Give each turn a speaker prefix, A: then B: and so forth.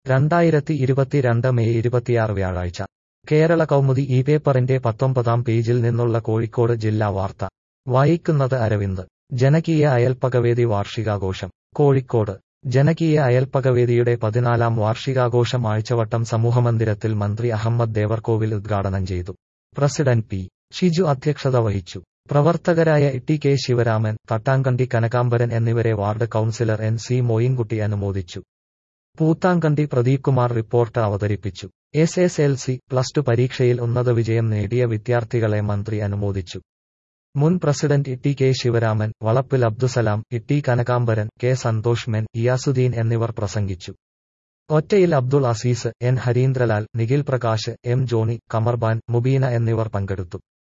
A: രണ്ടായിരത്തി ഇരുപത്തിരണ്ട് മെയ് ഇരുപത്തിയാറ് വ്യാഴാഴ്ച കേരള കൗമുദി ഈ പേപ്പറിന്റെ പത്തൊമ്പതാം പേജിൽ നിന്നുള്ള കോഴിക്കോട് ജില്ലാ വാർത്ത വായിക്കുന്നത് അരവിന്ദ് ജനകീയ അയൽപ്പകവേദി വാർഷികാഘോഷം കോഴിക്കോട് ജനകീയ അയൽപ്പകവേദിയുടെ പതിനാലാം വാർഷികാഘോഷം ആഴ്ചവട്ടം സമൂഹമന്ദിരത്തിൽ മന്ത്രി അഹമ്മദ് ദേവർകോവിൽ ഉദ്ഘാടനം ചെയ്തു പ്രസിഡന്റ് പി ഷിജു അധ്യക്ഷത വഹിച്ചു പ്രവർത്തകരായ ടി കെ ശിവരാമൻ തട്ടാങ്കണ്ടി കനകാംബരൻ എന്നിവരെ ward councillor N C Moinkutty അനുമോദിച്ചു പൂത്താങ്കണ്ടി പ്രദീപ് കുമാർ റിപ്പോർട്ട് അവതരിപ്പിച്ചു S S L C plus two പരീക്ഷയിൽ ഉന്നത വിജയം നേടിയ വിദ്യാർത്ഥികളെ മന്ത്രി അനുമോദിച്ചു മുൻ president T K Sivaraman Valappil Abdussalam T Kanakambaran K Santhosh മെൻ ഇയാസുദ്ദീൻ എന്നിവർ പ്രസംഗിച്ചു Ottayil Abdul Aziz N Harindralal Nikhil Prakash M Johnny Kamarban Mubeena എന്നിവർ പങ്കെടുത്തു